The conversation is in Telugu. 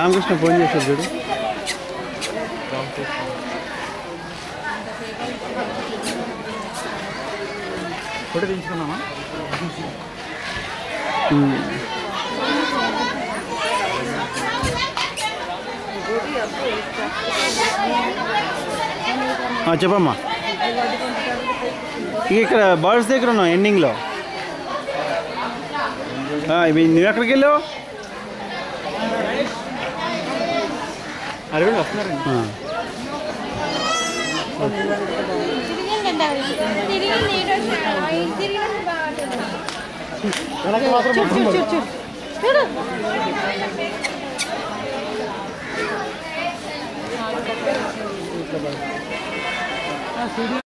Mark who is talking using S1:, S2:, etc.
S1: రామకృష్ణ ఫోన్ చేశాడు చూడు
S2: ఫోటో తీసుకున్నామా
S1: ఉమ్. ఆ, చెప్పమ్మా ఇక ఇక్కడ బర్డ్స్ దగ్గర ఉన్నాం ఎండింగ్లో ఆ, ఇవి నువ్వు ఎక్కడికి వెళ్ళావు
S2: అరవింద్ వస్తున్నారండి
S1: ఆ.
S2: వెనక్కి మాత్రం మొత్తం